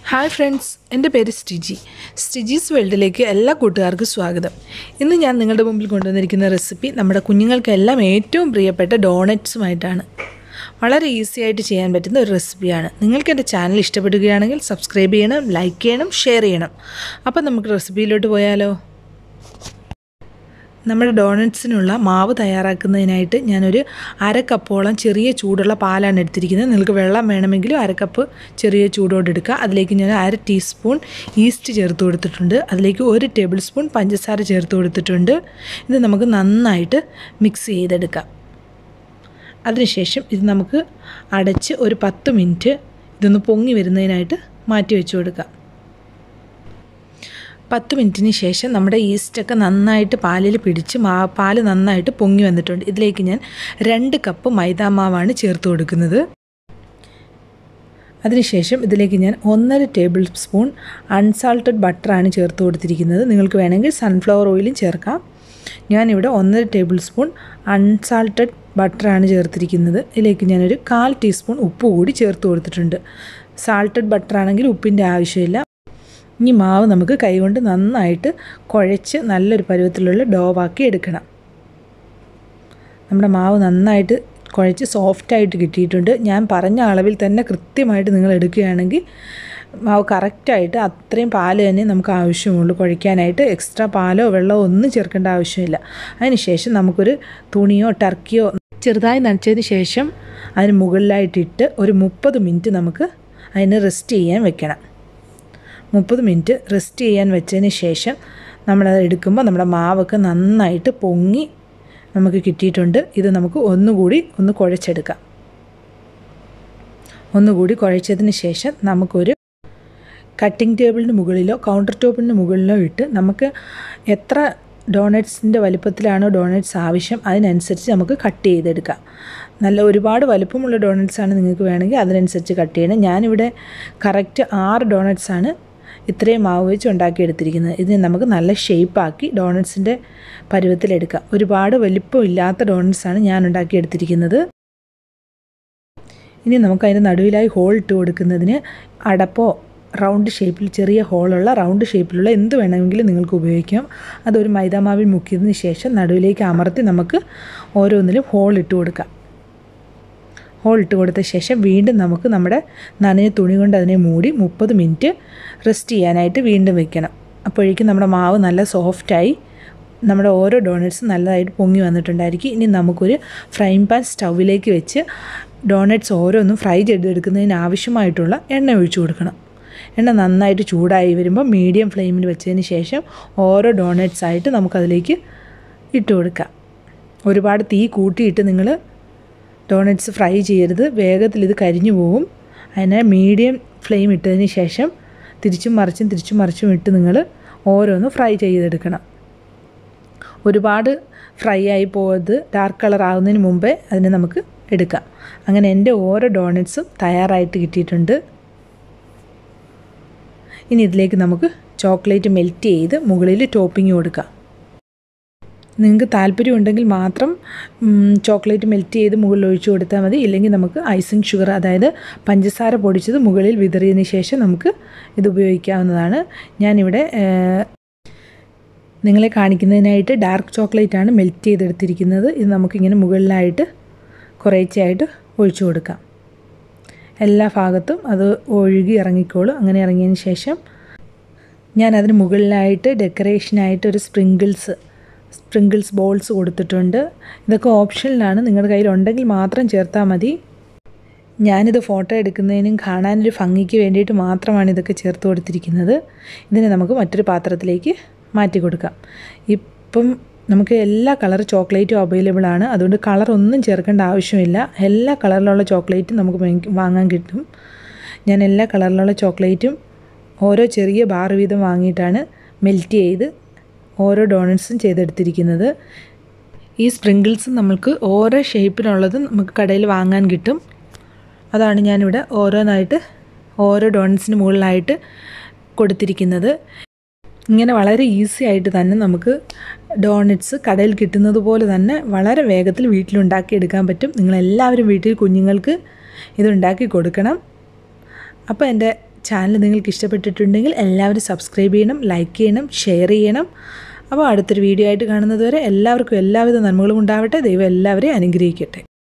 hi friends എൻ്റെ പേര് സ്റ്റിജി സ്റ്റിജീസ് വേൾഡിലേക്ക് എല്ലാ കൂട്ടുകാർക്കും സ്വാഗതം ഇന്ന് ഞാൻ നിങ്ങളുടെ മുമ്പിൽ കൊണ്ടുവന്നിരിക്കുന്ന റെസിപ്പി നമ്മുടെ കുഞ്ഞുങ്ങൾക്കെല്ലാം ഏറ്റവും പ്രിയപ്പെട്ട ഡോണറ്റ്സുമായിട്ടാണ് വളരെ ഈസി ആയിട്ട് ചെയ്യാൻ പറ്റുന്ന ഒരു റെസിപ്പിയാണ് നിങ്ങൾക്ക് എൻ്റെ ചാനൽ ഇഷ്ടപ്പെടുകയാണെങ്കിൽ സബ്സ്ക്രൈബ് ചെയ്യണം ലൈക്ക് ചെയ്യണം ഷെയർ ചെയ്യണം അപ്പം നമുക്ക് റെസിപ്പിയിലോട്ട് പോയാലോ നമ്മുടെ ഡോണറ്റ്സിനുള്ള മാവ് തയ്യാറാക്കുന്നതിനായിട്ട് ഞാനൊരു അര കപ്പോളം ചെറിയ ചൂടുള്ള പാലാണ് എടുത്തിരിക്കുന്നത് നിങ്ങൾക്ക് വെള്ളം വേണമെങ്കിലും അര കപ്പ് ചെറിയ ചൂടോടെ എടുക്കുക അതിലേക്ക് ഞാൻ അര ടീസ്പൂൺ ഈസ്റ്റ് ചേർത്ത് കൊടുത്തിട്ടുണ്ട് അതിലേക്ക് ഒരു ടേബിൾ സ്പൂൺ പഞ്ചസാര ചേർത്ത് കൊടുത്തിട്ടുണ്ട് ഇത് നമുക്ക് നന്നായിട്ട് മിക്സ് ചെയ്തെടുക്കാം അതിനുശേഷം ഇത് നമുക്ക് അടച്ച് ഒരു പത്ത് മിനിറ്റ് ഇതൊന്ന് പൊങ്ങി വരുന്നതിനായിട്ട് മാറ്റി വെച്ച് കൊടുക്കാം പത്ത് മിനിറ്റിന് ശേഷം നമ്മുടെ ഈസ്റ്റൊക്കെ നന്നായിട്ട് പാലിൽ പിടിച്ച് മാ പാല് നന്നായിട്ട് പൊങ്ങി വന്നിട്ടുണ്ട് ഇതിലേക്ക് ഞാൻ രണ്ട് കപ്പ് മൈദാമാവാണ് ചേർത്ത് കൊടുക്കുന്നത് അതിനുശേഷം ഇതിലേക്ക് ഞാൻ ഒന്നര ടേബിൾ സ്പൂൺ അൺസാൾട്ടഡ് ബട്ടറാണ് ചേർത്ത് കൊടുത്തിരിക്കുന്നത് നിങ്ങൾക്ക് വേണമെങ്കിൽ സൺഫ്ലവർ ഓയിലും ചേർക്കാം ഞാനിവിടെ ഒന്നര ടേബിൾ സ്പൂൺ അൺസാൾട്ടഡ് ബട്ടറാണ് ചേർത്തിരിക്കുന്നത് ഇതിലേക്ക് ഞാനൊരു കാൽ ടീസ്പൂൺ ഉപ്പ് കൂടി ചേർത്ത് കൊടുത്തിട്ടുണ്ട് സാൾട്ടഡ് ബട്ടറാണെങ്കിൽ ഉപ്പിൻ്റെ ആവശ്യമില്ല ഇനി മാവ് നമുക്ക് കൈകൊണ്ട് നന്നായിട്ട് കുഴച്ച് നല്ലൊരു പരുവത്തിലുള്ള ഡോവാക്കി എടുക്കണം നമ്മുടെ മാവ് നന്നായിട്ട് കുഴച്ച് സോഫ്റ്റായിട്ട് കിട്ടിയിട്ടുണ്ട് ഞാൻ പറഞ്ഞ അളവിൽ തന്നെ കൃത്യമായിട്ട് നിങ്ങൾ എടുക്കുകയാണെങ്കിൽ മാവ് കറക്റ്റായിട്ട് അത്രയും പാല് തന്നെ നമുക്ക് ആവശ്യമുള്ളൂ കുഴയ്ക്കാനായിട്ട് എക്സ്ട്രാ പാലോ വെള്ളമോ ഒന്നും ചേർക്കേണ്ട ആവശ്യമില്ല അതിനുശേഷം നമുക്കൊരു തുണിയോ ടർക്കിയോ ചെറുതായി നനച്ചതിന് ശേഷം അതിന് മുകളിലായിട്ടിട്ട് ഒരു മുപ്പത് മിനിറ്റ് നമുക്ക് അതിന് റെസ്റ്റ് ചെയ്യാൻ വെക്കണം മുപ്പത് മിനിറ്റ് റെസ്റ്റ് ചെയ്യാൻ വെച്ചതിന് ശേഷം നമ്മളത് എടുക്കുമ്പോൾ നമ്മുടെ മാവൊക്കെ നന്നായിട്ട് പൊങ്ങി നമുക്ക് കിട്ടിയിട്ടുണ്ട് ഇത് നമുക്ക് ഒന്നുകൂടി ഒന്ന് കുഴച്ചെടുക്കാം ഒന്നുകൂടി കുഴച്ചതിന് ശേഷം നമുക്കൊരു കട്ടിംഗ് ടേബിളിന് മുകളിലോ കൗണ്ടർ ടോപ്പിന് മുകളിലോ ഇട്ട് നമുക്ക് എത്ര ഡോണറ്റ്സിൻ്റെ വലുപ്പത്തിലാണോ ഡോണറ്റ്സ് ആവശ്യം അതിനനുസരിച്ച് നമുക്ക് കട്ട് ചെയ്തെടുക്കാം നല്ല ഒരുപാട് വലുപ്പമുള്ള ഡോണറ്റ്സ് ആണ് നിങ്ങൾക്ക് വേണമെങ്കിൽ അതിനനുസരിച്ച് കട്ട് ചെയ്യണം ഞാനിവിടെ കറക്റ്റ് ആറ് ഡോണറ്റ്സ് ആണ് ഇത്രയും മാവ് വെച്ച് ഉണ്ടാക്കിയെടുത്തിരിക്കുന്നത് ഇത് നമുക്ക് നല്ല ഷേപ്പാക്കി ഡോണറ്റ്സിൻ്റെ പരുവത്തിലെടുക്കാം ഒരുപാട് വലിപ്പമില്ലാത്ത ഡോണറ്റ്സാണ് ഞാൻ ഉണ്ടാക്കിയെടുത്തിരിക്കുന്നത് ഇനി നമുക്ക് അതിൻ്റെ നടുവിലായി ഹോൾ ഇട്ട് കൊടുക്കുന്നതിന് അടപ്പോ റൗണ്ട് ഷേപ്പിൽ ചെറിയ ഹോളുള്ള റൗണ്ട് ഷേപ്പിലുള്ള എന്ത് വേണമെങ്കിലും നിങ്ങൾക്ക് ഉപയോഗിക്കാം അതൊരു മൈദാമാവിൽ മുക്കിയതിന് ശേഷം നടുവിലേക്ക് അമർത്തി നമുക്ക് ഓരോന്നിലും ഹോൾ ഇട്ട് കൊടുക്കാം ഹോൾ ഇട്ട് കൊടുത്ത ശേഷം വീണ്ടും നമുക്ക് നമ്മുടെ നനഞ്ഞ തുണി കൊണ്ട് അതിനെ മൂടി മുപ്പത് മിനിറ്റ് റെസ്റ്റ് ചെയ്യാനായിട്ട് വീണ്ടും വെക്കണം അപ്പോഴേക്കും നമ്മുടെ മാവ് നല്ല സോഫ്റ്റായി നമ്മുടെ ഓരോ ഡോണറ്റ്സും നല്ലതായിട്ട് പൊങ്ങി വന്നിട്ടുണ്ടായിരിക്കും ഇനി നമുക്കൊരു ഫ്രൈങ് പാൻ സ്റ്റൗവിലേക്ക് വെച്ച് ഡോണറ്റ്സ് ഓരോന്നും ഫ്രൈ ചെയ്തെടുക്കുന്നതിന് ആവശ്യമായിട്ടുള്ള എണ്ണ ഒഴിച്ചു കൊടുക്കണം എണ്ണ നന്നായിട്ട് ചൂടായി വരുമ്പോൾ മീഡിയം ഫ്ലെയിമിൽ വെച്ചതിന് ശേഷം ഓരോ ഡോണറ്റ്സ് ആയിട്ട് നമുക്കതിലേക്ക് ഇട്ട് കൊടുക്കാം ഒരുപാട് തീ കൂട്ടിയിട്ട് നിങ്ങൾ ഡോണറ്റ്സ് ഫ്രൈ ചെയ്യരുത് വേഗത്തിൽ ഇത് കരിഞ്ഞു പോകും അതിനെ മീഡിയം ഫ്ലെയിം ഇട്ടതിന് ശേഷം തിരിച്ചും മറിച്ചും തിരിച്ചും മറിച്ചും ഇട്ട് നിങ്ങൾ ഓരോന്ന് ഫ്രൈ ചെയ്തെടുക്കണം ഒരുപാട് ഫ്രൈ ആയി പോകരുത് ഡാർക്ക് കളർ ആകുന്നതിന് മുമ്പേ അതിനെ നമുക്ക് എടുക്കാം അങ്ങനെ എൻ്റെ ഓരോ ഡോണറ്റ്സും തയ്യാറായിട്ട് കിട്ടിയിട്ടുണ്ട് ഇനി ഇതിലേക്ക് നമുക്ക് ചോക്ലേറ്റ് മെൽറ്റ് ചെയ്ത് മുകളിൽ ടോപ്പിംഗ് കൊടുക്കാം നിങ്ങൾക്ക് താല്പര്യമുണ്ടെങ്കിൽ മാത്രം ചോക്ലേറ്റ് മെൽറ്റ് ചെയ്ത് മുകളിൽ ഒഴിച്ചു കൊടുത്താൽ മതി ഇല്ലെങ്കിൽ നമുക്ക് ഐസിങ് ഷുഗർ അതായത് പഞ്ചസാര പൊടിച്ചത് മുകളിൽ വിതറിയതിന് ശേഷം നമുക്ക് ഇത് ഉപയോഗിക്കാവുന്നതാണ് ഞാനിവിടെ നിങ്ങളെ കാണിക്കുന്നതിനായിട്ട് ഡാർക്ക് ചോക്ലേറ്റ് ആണ് മെൽറ്റ് ചെയ്തെടുത്തിരിക്കുന്നത് ഇത് നമുക്കിങ്ങനെ മുകളിലായിട്ട് കുറേശ്ശെയായിട്ട് ഒഴിച്ചു കൊടുക്കാം എല്ലാ ഭാഗത്തും അത് ഒഴുകി ഇറങ്ങിക്കോളും അങ്ങനെ ഇറങ്ങിയതിന് ശേഷം ഞാൻ അതിന് മുകളിലായിട്ട് ഡെക്കറേഷനായിട്ട് ഒരു സ്പ്രിങ്കിൾസ് സ്പ്രിങ്കിൾസ് ബോൾസ് കൊടുത്തിട്ടുണ്ട് ഇതൊക്കെ ഓപ്ഷനിലാണ് നിങ്ങളുടെ കയ്യിലുണ്ടെങ്കിൽ മാത്രം ചേർത്താൽ മതി ഞാനിത് ഫോട്ടോ എടുക്കുന്നതിനും കാണാനൊരു ഭംഗിക്ക് വേണ്ടിയിട്ട് മാത്രമാണ് ഇതൊക്കെ ചേർത്ത് കൊടുത്തിരിക്കുന്നത് ഇതിനെ നമുക്ക് മറ്റൊരു പാത്രത്തിലേക്ക് മാറ്റി കൊടുക്കാം ഇപ്പം നമുക്ക് എല്ലാ കളർ ചോക്ലേറ്റും അവൈലബിൾ ആണ് അതുകൊണ്ട് കളർ ഒന്നും ചേർക്കേണ്ട ആവശ്യമില്ല എല്ലാ കളറിലുള്ള ചോക്ലേറ്റും നമുക്ക് വാങ്ങാൻ കിട്ടും ഞാൻ എല്ലാ കളറിലുള്ള ചോക്ലേറ്റും ഓരോ ചെറിയ ബാർ വീതം വാങ്ങിയിട്ടാണ് മെൽറ്റ് ചെയ്ത് ഓരോ ഡോണറ്റ്സും ചെയ്തെടുത്തിരിക്കുന്നത് ഈ സ്പ്രിങ്കിൾസ് നമുക്ക് ഓരോ ഷേപ്പിനുള്ളത് നമുക്ക് കടയിൽ വാങ്ങാൻ കിട്ടും അതാണ് ഞാനിവിടെ ഓരോന്നായിട്ട് ഓരോ ഡോണറ്റ്സിന് മുകളിലായിട്ട് കൊടുത്തിരിക്കുന്നത് ഇങ്ങനെ വളരെ ഈസി ആയിട്ട് തന്നെ നമുക്ക് ഡോണറ്റ്സ് കടയിൽ കിട്ടുന്നത് പോലെ തന്നെ വളരെ വേഗത്തിൽ വീട്ടിലുണ്ടാക്കിയെടുക്കാൻ പറ്റും നിങ്ങളെല്ലാവരും വീട്ടിൽ കുഞ്ഞുങ്ങൾക്ക് ഇതുണ്ടാക്കി കൊടുക്കണം അപ്പോൾ എൻ്റെ ചാനൽ നിങ്ങൾക്ക് ഇഷ്ടപ്പെട്ടിട്ടുണ്ടെങ്കിൽ എല്ലാവരും സബ്സ്ക്രൈബ് ചെയ്യണം ലൈക്ക് ചെയ്യണം ഷെയർ ചെയ്യണം അപ്പോൾ അടുത്തൊരു വീഡിയോ ആയിട്ട് കാണുന്നത് വരെ എല്ലാവർക്കും എല്ലാവിധ നന്മകളും ഉണ്ടാവട്ടെ ദൈവം എല്ലാവരെയും അനുഗ്രഹിക്കട്ടെ